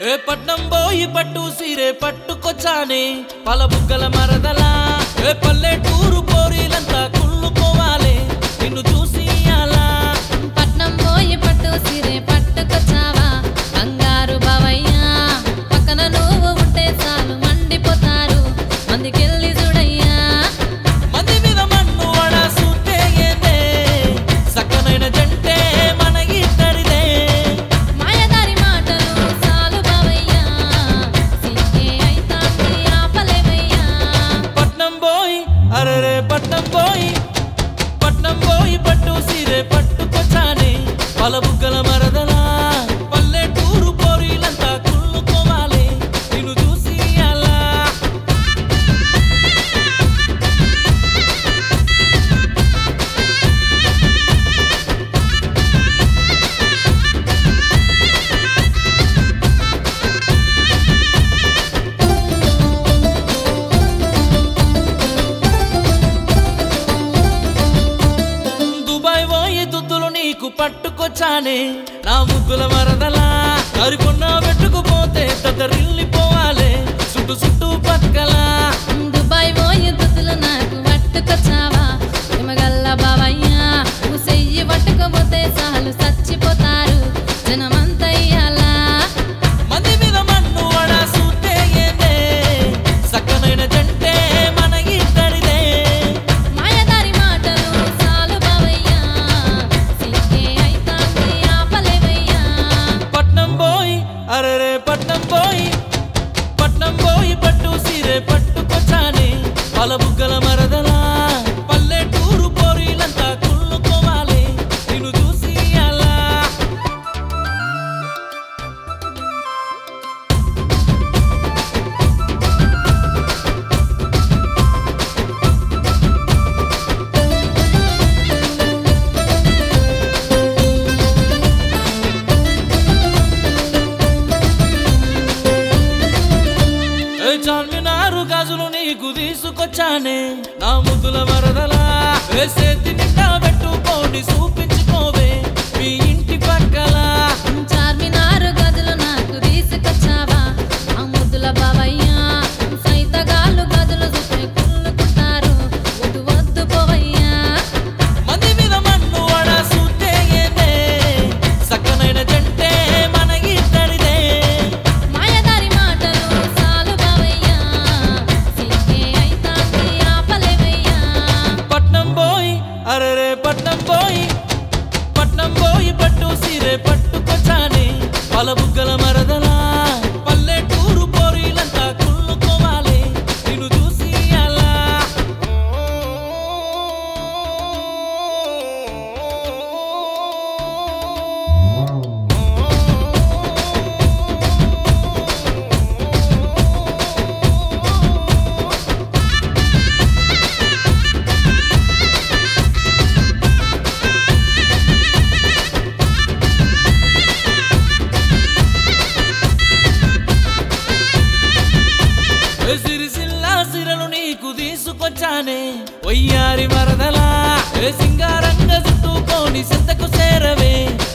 ఏ పట్నం పోయి పట్టు సీరే పట్టుకొచ్చానే పలబుగ్గల మరదలా ఏ పల్లెటూరు పోరీలంతా కుళ్ళుకోవాలి నిన్ను చూసి అలా పట్నం పోయి పట్టు సిరే పట్టుకొచ్చావా బంగారు బావయ్యా పక్కన నువ్వు ఉంటే చాలు మండిపోతారు మందికెళ్ళి చూడయ్యా మంది మీద మన్ను వడ సూటే ఏందే సక్కనైన జంటే మన ఇద్దరిదే మాయదారి మాటలు చాలు బావయ్యా సిగ్గే అయితాంది ఆపలేవయ్యా పట్నం పోయి అరరే పట్నం పోయి పట్నం పోయి పట్టు సీరే పట్టుకొచ్చానే పలబుగ్గల మరదలా పల్లెటూరు పోరీలంతా కుళ్ళుకోవాలి నిన్ను చూసి అలా దుబాయ్ పోయి దుద్దులు నీకు పట్టుకొచ్చానే నా ముద్దుల మరదలా కరుకున్న పెట్టుకుపోతే తదరిల్లిపోవాలి చుట్టు చుట్టూ పక్కలా దుబాయ్ పోయి దుద్దులు నాకు పట్టుకొచ్చావా ప్రేమగల్ల బావయ్యా నువ్వు చెయ్యి పట్టుకోపోతే చాలు చచ్చిపోతారు జనమంతయ్యాలా మంది మీద మన్ను వడ సూటే ఏందే సక్కనైన జంటే మన ఇద్దరిదే మాయదారి మాటలు చాలు బావయ్యా సిగ్గే అయితాంది ఆపలేవయ్యా పట్నం పోయి అరరే పట్నం పోయి పట్నం పోయి పట్టు సీరే పట్టుకొచ్చానే పలబుగ్గల మరదలా పల్లెటూరు పోరీలంతా కుళ్ళుకోవాలి నిన్ను చూసి అలా ఏ చార్మినారు గాజులు నీకు తీసుకొచ్చానే నా ముద్దుల వరదలా ఏ చేతి నిండా పెట్టుకోని చూపించుకోవే మీ ఇంటి పక్కల చార్మినారు గదులు నాకు తీసుకొచ్చావా ఆ ముద్దుల బావయ్యా సైతగాళ్ళు గదులు చూస్తే కుళ్ళుకుంటారు వద్దు వద్దు పోవయ్యా మంది మీద మన్ను వడ సూటే ఏందే సక్కనైన జంటే మన ఇద్దరిదే మాయదారి మాటలు చాలు బావయ్యా సిగ్గే అయితాంది ఆపలేవయ్యా పట్నం పోయి అరరే పట్నం పోయి పట్నం పోయి పట్టు సీరే పట్టుకొచ్చానే పలబుగ్గల మరదలా పల్లెటూరు పోరీలంతా కుళ్ళుకోవాలి నిన్ను చూసి అలా ఏ సిరిసిల్లా సిరలు నీకు తీసుకొచ్చానే వయ్యారి మరదలా ఏ సింగారంగ చుట్టుకోని సింతకు చేరవే